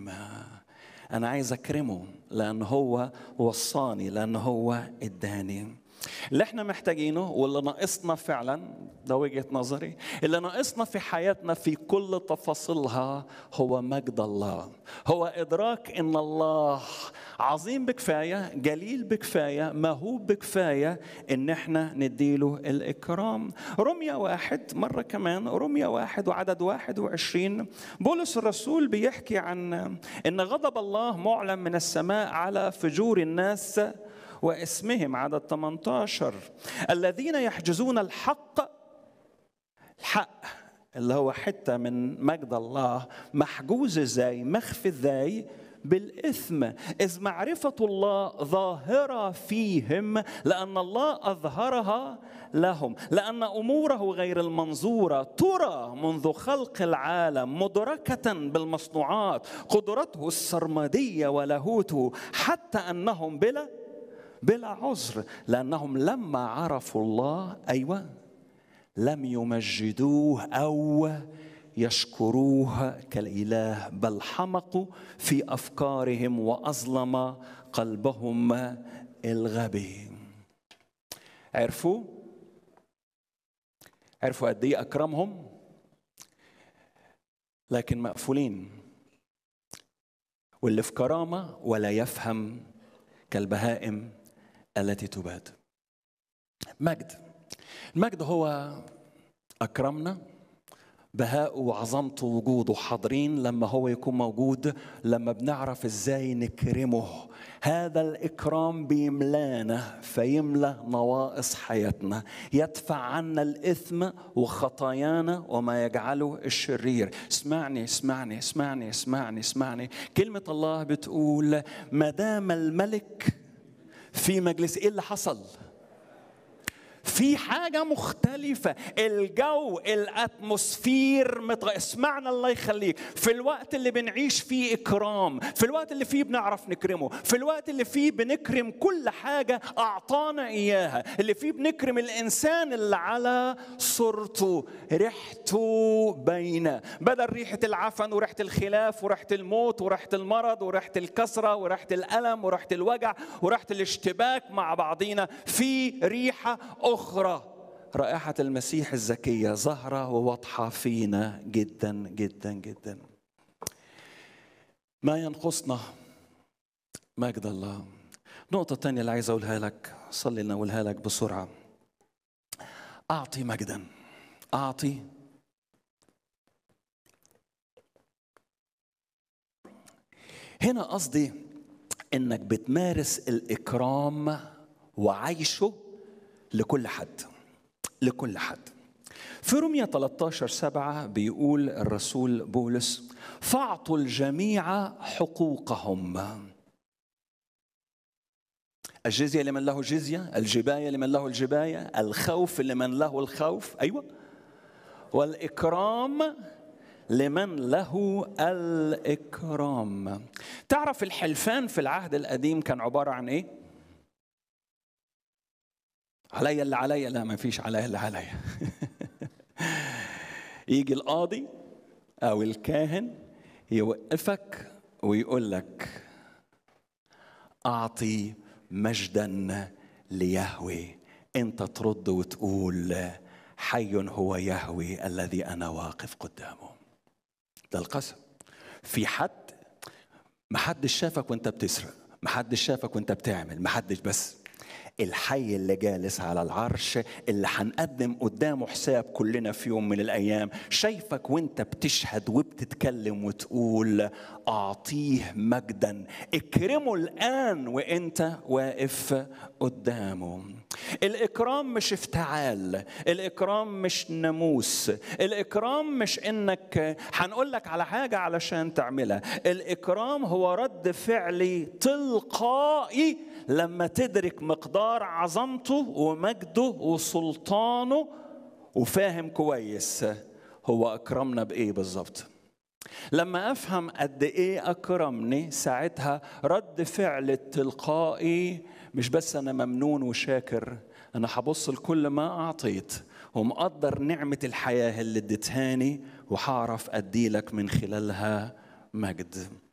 اكرم انا عايز اكرمه لان هو وصاني لان هو اداني اللي احنا محتاجينه واللي ناقصنا فعلا ده وجهه نظري اللي ناقصنا في حياتنا في كل تفاصيلها هو مجد الله هو ادراك ان الله عظيم بكفايه جليل بكفايه موهوب بكفايه ان احنا نديله الاكرام رمية واحد مره كمان رمية واحد وعدد واحد وعشرين بولس الرسول بيحكي عن ان غضب الله معلن من السماء على فجور الناس واسمهم عدد 18 الذين يحجزون الحق الحق اللي هو حته من مجد الله محجوز ازاي مخفي ازاي بالاثم اذ معرفه الله ظاهره فيهم لان الله اظهرها لهم لان اموره غير المنظوره ترى منذ خلق العالم مدركه بالمصنوعات قدرته السرمديه ولاهوته حتى انهم بلا بلا عذر لانهم لما عرفوا الله ايوه لم يمجدوه او يشكروه كالاله بل حمقوا في افكارهم واظلم قلبهم الغبي عرفوا عرفوا قد ايه اكرمهم لكن مقفولين واللي في كرامه ولا يفهم كالبهائم التي تباد مجد المجد هو اكرمنا بهاءه وعظمته وجوده حاضرين لما هو يكون موجود لما بنعرف ازاي نكرمه هذا الاكرام بيملانا فيملا نواقص حياتنا يدفع عنا الاثم وخطايانا وما يجعله الشرير اسمعني اسمعني اسمعني اسمعني اسمعني كلمه الله بتقول ما دام الملك في مجلس ايه اللي حصل في حاجة مختلفة الجو الأتموسفير متغ... اسمعنا الله يخليك في الوقت اللي بنعيش فيه إكرام في الوقت اللي فيه بنعرف نكرمه في الوقت اللي فيه بنكرم كل حاجة أعطانا إياها اللي فيه بنكرم الإنسان اللي على صورته ريحته باينة بدل ريحة العفن وريحة الخلاف وريحة الموت وريحة المرض وريحة الكسرة وريحة الألم وريحة الوجع وريحة الاشتباك مع بعضينا في ريحة أخرى رائحة المسيح الزكية ظاهرة وواضحة فينا جدا جدا جدا ما ينقصنا مجد الله نقطة تانية اللي عايز أقولها لك صلي لنا أقولها لك بسرعة أعطي مجدا أعطي هنا قصدي انك بتمارس الاكرام وعيشه لكل حد لكل حد في رومية 13 سبعة بيقول الرسول بولس فاعطوا الجميع حقوقهم الجزية لمن له الجزية الجباية لمن له الجباية الخوف لمن له الخوف أيوة والإكرام لمن له الإكرام تعرف الحلفان في العهد القديم كان عبارة عن إيه؟ عليا اللي عليا لا ما فيش عليا اللي عليا يجي القاضي او الكاهن يوقفك ويقول لك اعطي مجدا ليهوي انت ترد وتقول حي هو يهوي الذي انا واقف قدامه ده القسم في حد محدش شافك وانت بتسرق محدش شافك وانت بتعمل محدش بس الحي اللي جالس على العرش اللي هنقدم قدامه حساب كلنا في يوم من الايام شايفك وانت بتشهد وبتتكلم وتقول اعطيه مجدا اكرمه الان وانت واقف قدامه الاكرام مش افتعال الاكرام مش ناموس الاكرام مش انك هنقول لك على حاجه علشان تعملها الاكرام هو رد فعلي تلقائي لما تدرك مقدار عظمته ومجده وسلطانه وفاهم كويس هو اكرمنا بايه بالظبط لما افهم قد ايه اكرمني ساعتها رد فعل التلقائي مش بس انا ممنون وشاكر انا هبص لكل ما اعطيت ومقدر نعمه الحياه اللي اديتهاني وهعرف اديلك من خلالها مجد